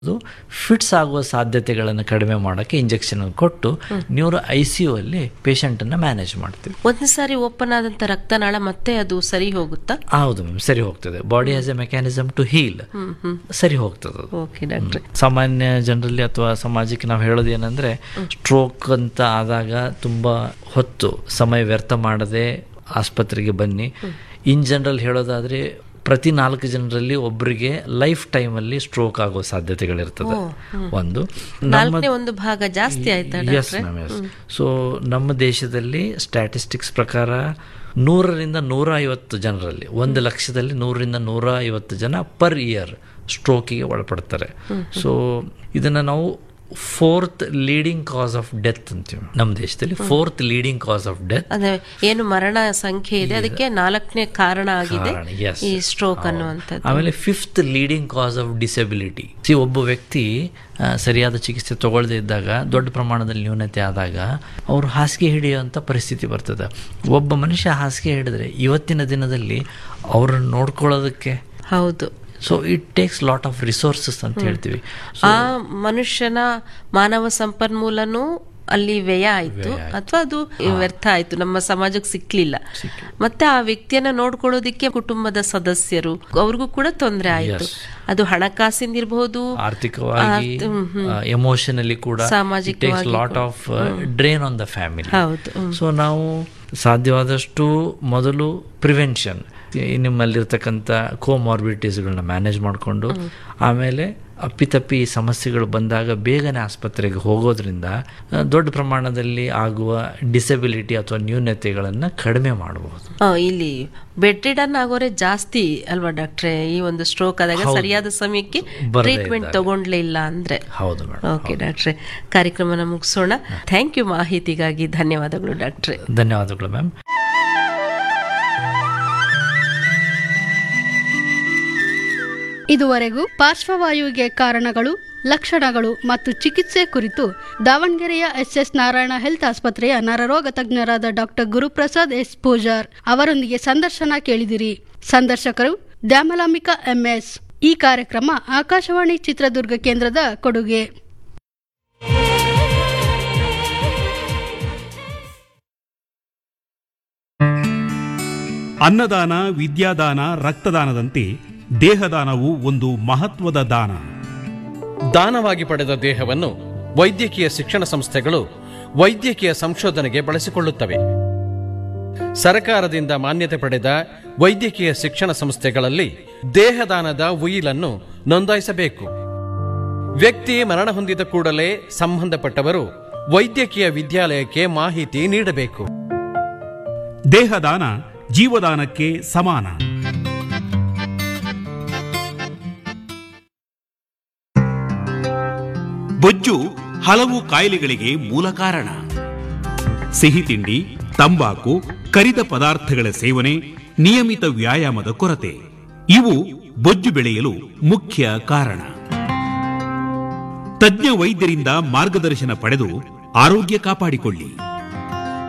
ಅದು ಫಿಟ್ಸ್ ಆಗುವ ಸಾಧ್ಯತೆಗಳನ್ನು ಕಡಿಮೆ ಮಾಡೋಕ್ಕೆ ಇಂಜೆಕ್ಷನ್ ಕೊಟ್ಟು ನ್ಯೂರೋ ಐ ಸಿ ಯು ಅಲ್ಲಿ ಪೇಷಂಟನ್ನು ಮ್ಯಾನೇಜ್ ಮಾಡ್ತೀವಿ ಒಂದು ಸಾರಿ ಓಪನ್ ಆದಂತ ರಕ್ತನಾಳ ಮತ್ತೆ ಅದು ಸರಿ ಹೋಗುತ್ತಾ ಹೌದು ಮ್ಯಾಮ್ ಸರಿ ಹೋಗ್ತದೆ body has a mechanism to heal ಸರಿ ಹೋಗ್ತದೆ ಅದು ಓಕೆ ಡಾಕ್ಟ್ರೆ ಸಾಮಾನ್ಯ ಜನರಲ್ಲಿ ಅಥವಾ ಸಮಾಜಕ್ಕೆ ನಾವು ಹೇಳೋದು ಏನಂದ್ರೆ ಸ್ಟ್ರೋಕ್ ಅಂತ ಆದಾಗ ತುಂಬಾ ಹೊತ್ತು ಸಮಯ ವ್ಯರ್ಥ ಮಾಡದೆ ಆಸ್ಪತ್ರೆಗೆ ಬನ್ನಿ ಇನ್ ಜನರಲ್ ಹೇಳೋದಾದ್ರೆ ಪ್ರತಿ ನಾಲ್ಕು ಜನರಲ್ಲಿ ಒಬ್ಬರಿಗೆ ಲೈಫ್ ಟೈಮಲ್ಲಿ ಸ್ಟ್ರೋಕ್ ಆಗೋ ಸಾಧ್ಯತೆಗಳಿರ್ತದೆ ಒಂದು ನಾಲ್ಕನೇ ಒಂದು ಭಾಗ ಜಾಸ್ತಿ ಆಯ್ತಾ ಎಸ್ ಮ್ಯಾಮ್ ಎಸ್ ಸೊ ನಮ್ಮ ದೇಶದಲ್ಲಿ ಸ್ಟ್ಯಾಟಿಸ್ಟಿಕ್ಸ್ ಪ್ರಕಾರ ನೂರರಿಂದ ನೂರ ಐವತ್ತು ಜನರಲ್ಲಿ ಒಂದು ಲಕ್ಷದಲ್ಲಿ ನೂರರಿಂದ ನೂರ ಐವತ್ತು ಜನ ಪರ್ ಇಯರ್ ಸ್ಟ್ರೋಕಿಗೆ ಒಳಪಡ್ತಾರೆ ಸೊ ಇದನ್ನು ನಾವು fourth leading cause of death ಅಂತೀವಿ ನಮ್ಮ ದೇಶದಲ್ಲಿ fourth leading cause of death ಅದೇ ಏನು ಮರಣ ಸಂಖ್ಯೆ ಇದೆ ಅದಕ್ಕೆ ನಾಲ್ಕನೇ ಕಾರಣ ಆಗಿದೆ ಕಾರಣ, yes. ಈ ಸ್ಟ್ರೋಕ್ ಅನ್ನುವಂಥದ್ದು ಆಮೇಲೆ fifth leading cause of disability ಸಿ ಒಬ್ಬ ವ್ಯಕ್ತಿ ಆ, ಸರಿಯಾದ ಚಿಕಿತ್ಸೆ ತಗೊಳ್ಳದೇ ಇದ್ದಾಗ ದೊಡ್ಡ ಪ್ರಮಾಣದಲ್ಲಿ ನ್ಯೂನತೆ ಆದಾಗ ಅವರು ಹಾಸಿಗೆ ಹಿಡಿಯುವಂಥ ಪರಿಸ್ಥಿತಿ ಬರ್ತದೆ ಒಬ್ಬ ಮನುಷ್ಯ ಹಾಸಿಗೆ ಹಿಡಿದ್ರೆ ಇವತ್ತಿನ ದಿನದಲ್ಲಿ ಅವ್ರನ್ನ ನೋಡ್ಕೊಳ್ಳೋದಕ್ಕೆ ಹೌದು so it takes lot of resources ಅಂತ ಹೇಳ್ತೀವಿ ಆ ಮನುಷ್ಯನ ಮಾನವ ಸಂಪನ್ಮೂಲನೂ ಅಲ್ಲಿ ವ್ಯಯ ಆಯ್ತು ಅಥವಾ ಅದು ವ್ಯರ್ಥ ಆಯ್ತು ನಮ್ಮ ಸಮಾಜಕ್ಕೆ ಸಿಕ್ಲಿಲ್ಲ ಮತ್ತೆ ಆ ವ್ಯಕ್ತಿಯನ್ನ ನೋಡ್ಕೊಳ್ಳೋದಿಕ್ಕೆ ಕುಟುಂಬದ ಸದಸ್ಯರು ಅವ್ರಿಗೂ ಕೂಡ ತೊಂದರೆ ಆಯ್ತು ಅದು ಹಣಕಾಸಿಂದಿರಬಹುದು ಆರ್ಥಿಕವಾಗಿ ಎಮೋಷನಲಿ ಕೂಡ takes lot of drain on the family ಹೌದು ಸೊ ನಾವು ಸಾಧ್ಯವಾದಷ್ಟು ಮೊದಲು ಪ್ರಿವೆನ್ಷನ್ ನಿಮ್ಮಲ್ಲಿರ್ತಕ್ಕಂಥ ಕೋಮಾರ್ಬಿಡಿಟೀಸ್ಗಳನ್ನ ಮ್ಯಾನೇಜ್ ಮಾಡಿಕೊಂಡು ಆಮೇಲೆ ಅಪ್ಪಿತಪ್ಪಿ ಈ ಸಮಸ್ಯೆಗಳು ಬಂದಾಗ ಬೇಗನೆ ಆಸ್ಪತ್ರೆಗೆ ಹೋಗೋದ್ರಿಂದ ಆ, ದೊಡ್ಡ ಪ್ರಮಾಣದಲ್ಲಿ ಆಗುವ ಡಿಸೆಬಿಲಿಟಿ ಅಥವಾ ನ್ಯೂನತೆಗಳನ್ನು ಕಡಿಮೆ ಮಾಡಬಹುದು ಆ, ಇಲ್ಲಿ ಬೆಡ್ ರಿಡನ್ ಆಗೋರೆ ಜಾಸ್ತಿ ಅಲ್ವಾ ಡಾಕ್ಟ್ರೆ ಈ ಒಂದು ಸ್ಟ್ರೋಕ್ ಆದಾಗ ಸರಿಯಾದ ಸಮಯಕ್ಕೆ ಬರ್ದೇ ಟ್ರೀಟ್ಮೆಂಟ್ ತಗೊಂಡ್ಲೇ ಇಲ್ಲ ಅಂದ್ರೆ ಹೌದು ಮೇಡಮ್ ಓಕೆ ಡಾಕ್ಟ್ರೆ ಕಾರ್ಯಕ್ರಮನ ಮುಗಿಸೋಣ ಥ್ಯಾಂಕ್ ಯು ಮಾಹಿತಿಗಾಗಿ ಧನ್ಯವಾದಗಳು ಡಾಕ್ಟ್ರೆ ಧನ್ಯವಾದಗಳು ಮ್ಯಾಮ್ ಇದುವರೆಗೂ ಪಾರ್ಶ್ವವಾಯುವಿಗೆ ಕಾರಣಗಳು ಲಕ್ಷಣಗಳು ಮತ್ತು ಚಿಕಿತ್ಸೆ ಕುರಿತು ದಾವಣಗೆರೆಯ ಎಸ್ಎಸ್ ನಾರಾಯಣ ಹೆಲ್ತ್ ಆಸ್ಪತ್ರೆಯ ನರರೋಗ ತಜ್ಞರಾದ ಡಾಕ್ಟರ್ ಗುರುಪ್ರಸಾದ್ ಎಸ್ ಪೂಜಾರ್ ಅವರೊಂದಿಗೆ ಸಂದರ್ಶನ ಕೇಳಿದಿರಿ ಸಂದರ್ಶಕರು ದ್ಯಾಮಲಾಂಬಿಕಾ ಎಂಎಸ್ ಈ ಕಾರ್ಯಕ್ರಮ ಆಕಾಶವಾಣಿ ಚಿತ್ರದುರ್ಗ ಕೇಂದ್ರದ ಕೊಡುಗೆ ಅನ್ನದಾನ ವಿದ್ಯಾದಾನ ರಕ್ತದಾನದಂತೆ ದೇಹದಾನವು ಒಂದು ಮಹತ್ವದ ದಾನ ದಾನವಾಗಿ ಪಡೆದ ದೇಹವನ್ನು ವೈದ್ಯಕೀಯ ಶಿಕ್ಷಣ ಸಂಸ್ಥೆಗಳು ವೈದ್ಯಕೀಯ ಸಂಶೋಧನೆಗೆ ಬಳಸಿಕೊಳ್ಳುತ್ತವೆ ಸರಕಾರದಿಂದ ಮಾನ್ಯತೆ ಪಡೆದ ವೈದ್ಯಕೀಯ ಶಿಕ್ಷಣ ಸಂಸ್ಥೆಗಳಲ್ಲಿ ದೇಹದಾನದ ಉಯಿಲನ್ನು ನೋಂದಾಯಿಸಬೇಕು ವ್ಯಕ್ತಿ ಮರಣ ಹೊಂದಿದ ಕೂಡಲೇ ಸಂಬಂಧಪಟ್ಟವರು ವೈದ್ಯಕೀಯ ವಿದ್ಯಾಲಯಕ್ಕೆ ಮಾಹಿತಿ ನೀಡಬೇಕು ದೇಹದಾನ ಜೀವದಾನಕ್ಕೆ ಸಮಾನ ಬೊಜ್ಜು ಹಲವು ಕಾಯಿಲೆಗಳಿಗೆ ಮೂಲ ಕಾರಣ ಸಿಹಿ ತಿಂಡಿ ತಂಬಾಕು ಕರಿದ ಪದಾರ್ಥಗಳ ಸೇವನೆ ನಿಯಮಿತ ವ್ಯಾಯಾಮದ ಕೊರತೆ ಇವು ಬೊಜ್ಜು ಬೆಳೆಯಲು ಮುಖ್ಯ ಕಾರಣ ತಜ್ಞ ವೈದ್ಯರಿಂದ ಮಾರ್ಗದರ್ಶನ ಪಡೆದು ಆರೋಗ್ಯ ಕಾಪಾಡಿಕೊಳ್ಳಿ